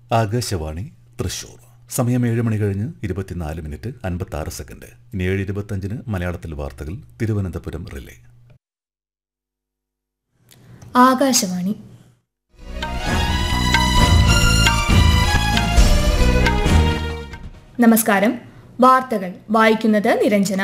ആകാശവാണി തൃശൂർ സമയം ഏഴ് മണി കഴിഞ്ഞ് ഇരുപത്തിനാല് മിനിറ്റ് അൻപത്തി ആറ് സെക്കൻഡ് ഇനി ഏഴ് ഇരുപത്തഞ്ചിന് മലയാളത്തിൽ വാർത്തകൾ തിരുവനന്തപുരം റിലേ ആകാശവാണി നമസ്കാരം വാർത്തകൾ വായിക്കുന്നത് നിരഞ്ജന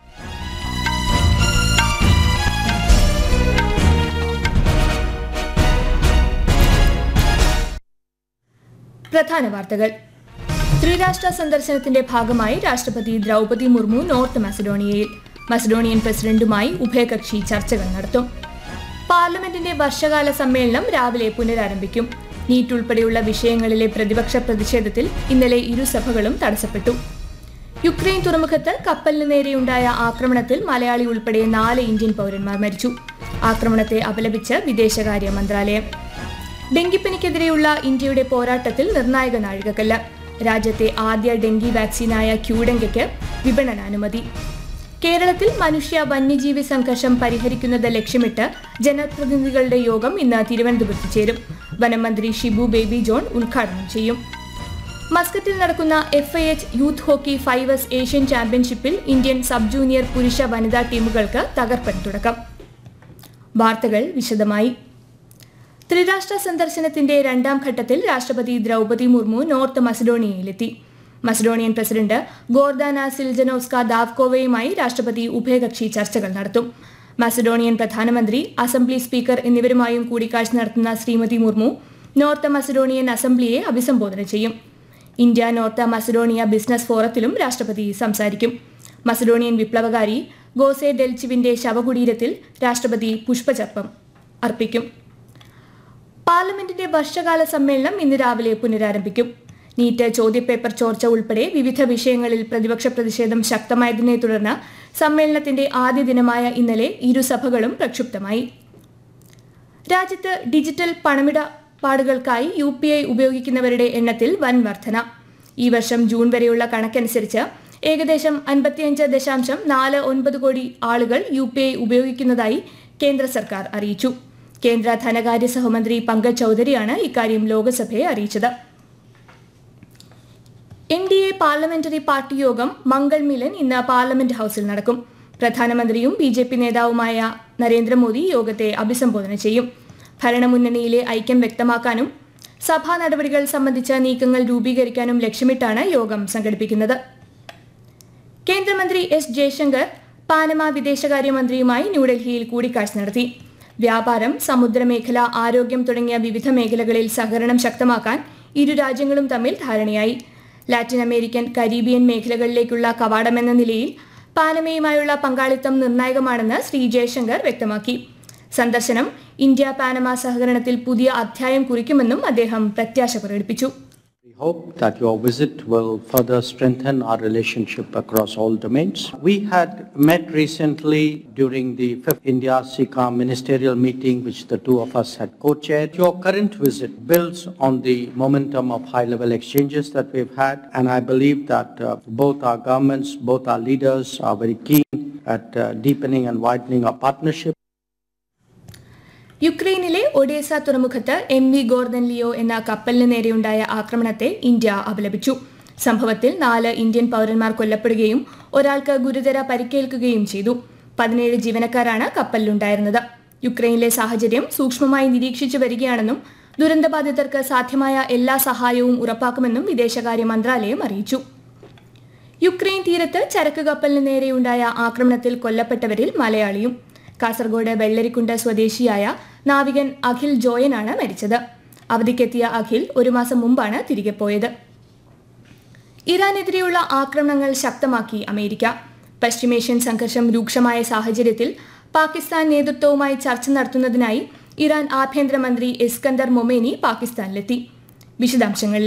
പ്രധാന വാർത്തകൾ ത്രിരാഷ്ട്ര സന്ദർശനത്തിന്റെ ഭാഗമായി രാഷ്ട്രപതി ദ്രൗപതി മുർമു നോർത്ത് മസഡോണിയയിൽ മസഡോണിയൻ പ്രസിഡന്റുമായി ഉഭയകക്ഷി ചർച്ചകൾ നടത്തും പാർലമെന്റിന്റെ വർഷകാല സമ്മേളനം രാവിലെ പുനരാരംഭിക്കും നീറ്റ് ഉൾപ്പെടെയുള്ള വിഷയങ്ങളിലെ പ്രതിപക്ഷ പ്രതിഷേധത്തിൽ ഇന്നലെ ഇരുസഭകളും തടസ്സപ്പെട്ടു യുക്രൈൻ തുറമുഖത്ത് കപ്പലിന് നേരെയുണ്ടായ ആക്രമണത്തിൽ മലയാളി ഉൾപ്പെടെ നാല് ഇന്ത്യൻ പൗരന്മാർ മരിച്ചു ആക്രമണത്തെ അപലപിച്ച് വിദേശകാര്യ മന്ത്രാലയം ഡെങ്കിപ്പനിക്കെതിരെയുള്ള ഇന്ത്യയുടെ പോരാട്ടത്തിൽ നിർണായക നാഴികക്കല്ല് രാജ്യത്തെ ആദ്യ ഡെങ്കി വാക്സിനായ ക്യൂഡെങ്കയ്ക്ക് വിപണനാനുമതി കേരളത്തിൽ മനുഷ്യ വന്യജീവി സംഘർഷം പരിഹരിക്കുന്നത് ലക്ഷ്യമിട്ട് ജനപ്രതിനിധികളുടെ യോഗം ഇന്ന് തിരുവനന്തപുരത്ത് ചേരും വനം മന്ത്രി ഷിബു ബേബി ജോൺ ഉദ്ഘാടനം ചെയ്യും മസ്കറ്റിൽ നടക്കുന്ന F I H youth hockey fives Asian ചാമ്പ്യൻഷിപ്പിൽ ഇന്ത്യൻ സബ് ജൂനിയർ പുരുഷ വനിതാ ടീമുകൾക്ക് തകർപ്പൻ തുടക്കം വാർത്തകൾ വിശദമായി ത്രിരാഷ്ട്ര സന്ദർശനത്തിന്റെ രണ്ടാം ഘട്ടത്തിൽ രാഷ്ട്രപതി ദ്രൗപതി മുർമു നോർത്ത് മസഡോണിയയിലെത്തി മസഡോണിയൻ പ്രസിഡന്റ് ഗോർദാന സിൽജനോസ്ക ദാവ്കോവയുമായി രാഷ്ട്രപതി ഉഭയകക്ഷി ചർച്ചകൾ നടത്തും മസഡോണിയൻ പ്രധാനമന്ത്രി അസംബ്ലി സ്പീക്കർ എന്നിവരുമായും കൂടിക്കാഴ്ച നടത്തുന്ന ശ്രീമതി മുർമു നോർത്ത് മസഡോണിയൻ അസംബ്ലിയെ അഭിസംബോധന ചെയ്യും ഇന്ത്യ നോർത്ത് മസഡോണിയ ബിസിനസ് ഫോറത്തിലും രാഷ്ട്രപതി സംസാരിക്കും മസഡോണിയൻ വിപ്ലവകാരി ഗോസെ ഡെൽച്ചിവിന്റെ ശവകുടീരത്തിൽ രാഷ്ട്രപതി പുഷ്പചർപ്പം അർപ്പിക്കും പാർലമെന്റിന്റെ വർഷകാല സമ്മേളനം ഇന്ന് രാവിലെ പുനരാരംഭിക്കും നീറ്റ് ചോദ്യപേപ്പർ ചോർച്ച ഉൾപ്പെടെ വിവിധ വിഷയങ്ങളിൽ പ്രതിപക്ഷ പ്രതിഷേധം ശക്തമായതിനെ തുടർന്ന് സമ്മേളനത്തിന്റെ ആദ്യ ദിനമായ ഇന്നലെ ഇരുസഭകളും പ്രക്ഷുബ്ധമായി രാജ്യത്ത് ഡിജിറ്റൽ പണമിടപാടുകൾക്കായി യു പി ഐ ഉപയോഗിക്കുന്നവരുടെ എണ്ണത്തിൽ വൻ വർധന ഈ വർഷം ജൂൺ വരെയുള്ള കണക്കനുസരിച്ച് ഏകദേശം അൻപത്തിയഞ്ച് ദശാംശം നാല് ഒൻപത് കോടി ആളുകൾ യു പി ഐ ഉപയോഗിക്കുന്നതായി കേന്ദ്ര സർക്കാർ അറിയിച്ചു കേന്ദ്ര ധനകാര്യ സഹമന്ത്രി പങ്കജ് ചൌധരിയാണ് ഇക്കാര്യം ലോക്സഭയെ അറിയിച്ചത് N D A parliamentary party യോഗം മംഗൾ മിലൻ ഇന്ന് പാർലമെന്റ് ഹൌസിൽ നടക്കും പ്രധാനമന്ത്രിയും ബി ജെ പി നേതാവുമായ നരേന്ദ്രമോദി യോഗത്തെ അഭിസംബോധന ചെയ്യും ഭരണമുന്നണിയിലെ ഐക്യം വ്യക്തമാക്കാനും സഭാ നടപടികൾ സംബന്ധിച്ച നീക്കങ്ങൾ രൂപീകരിക്കാനും ലക്ഷ്യമിട്ടാണ് യോഗം സംഘടിപ്പിക്കുന്നത് കേന്ദ്രമന്ത്രി എസ് ജയശങ്കർ പാനമ വിദേശകാര്യമന്ത്രിയുമായി ന്യൂഡൽഹിയിൽ കൂടിക്കാഴ്ച നടത്തി വ്യാപാരം സമുദ്രമേഖല ആരോഗ്യം തുടങ്ങിയ വിവിധ മേഖലകളിൽ സഹകരണം ശക്തമാക്കാൻ ഇരു രാജ്യങ്ങളും തമ്മിൽ ധാരണയായി ലാറ്റിൻ അമേരിക്കൻ കരീബിയൻ മേഖലകളിലേക്കുള്ള കവാടമെന്ന നിലയിൽ പാനമയുമായുള്ള പങ്കാളിത്തം നിർണായകമാണെന്ന് ശ്രീ ജയശങ്കർ വ്യക്തമാക്കി സന്ദർശനം ഇന്ത്യ പാനമ സഹകരണത്തിൽ പുതിയ അധ്യായം കുറിക്കുമെന്നും അദ്ദേഹം പ്രത്യാശ പ്രകടിപ്പിച്ചു We hope that your visit will further strengthen our relationship across all domains. We had met recently during the fifth India SICA ministerial meeting, which the two of us had co-chaired. Your current visit builds on the momentum of high-level exchanges that we've had, and I believe that uh, both our governments, both our leaders are very keen at uh, deepening and widening our partnership. യുക്രൈനിലെ Odesa തുറമുഖത്ത് M V Gordon Leo എന്ന കപ്പലിന് നേരെയുണ്ടായ ആക്രമണത്തെ India അപലപിച്ചു സംഭവത്തിൽ നാല് Indian പൗരന്മാർ കൊല്ലപ്പെടുകയും ഒരാൾക്ക് ഗുരുതര പരിക്കേൽക്കുകയും ചെയ്തു പതിനേഴ് ജീവനക്കാരാണ് കപ്പലിലുണ്ടായിരുന്നത് യുക്രൈനിലെ സാഹചര്യം സൂക്ഷ്മമായി നിരീക്ഷിച്ചു വരികയാണെന്നും ദുരന്തബാധിതർക്ക് സാധ്യമായ എല്ലാ സഹായവും ഉറപ്പാക്കുമെന്നും വിദേശകാര്യ മന്ത്രാലയം അറിയിച്ചു യുക്രൈൻ തീരത്ത് ചരക്ക് കപ്പലിന് നേരെയുണ്ടായ ആക്രമണത്തിൽ കൊല്ലപ്പെട്ടവരിൽ മലയാളിയും കാസർഗോഡ് വെള്ളരിക്കുണ്ട് സ്വദേശിയായ നാവികൻ അഖിൽ ജോയനാണ് മരിച്ചത് അവധിക്കെത്തിയ അഖിൽ ഒരു മാസം മുമ്പാണ് തിരികെ പോയത് ഇറാനെതിരെയുള്ള ആക്രമണങ്ങൾ ശക്തമാക്കി അമേരിക്ക പശ്ചിമേഷ്യൻ സംഘർഷം രൂക്ഷമായ സാഹചര്യത്തിൽ പാകിസ്ഥാൻ നേതൃത്വവുമായി ചർച്ച നടത്തുന്നതിനായി ഇറാൻ ആഭ്യന്തരമന്ത്രി ഇസ്കന്ദർ മൊമേനി പാകിസ്ഥാനിലെത്തി വിശദാംശങ്ങൾ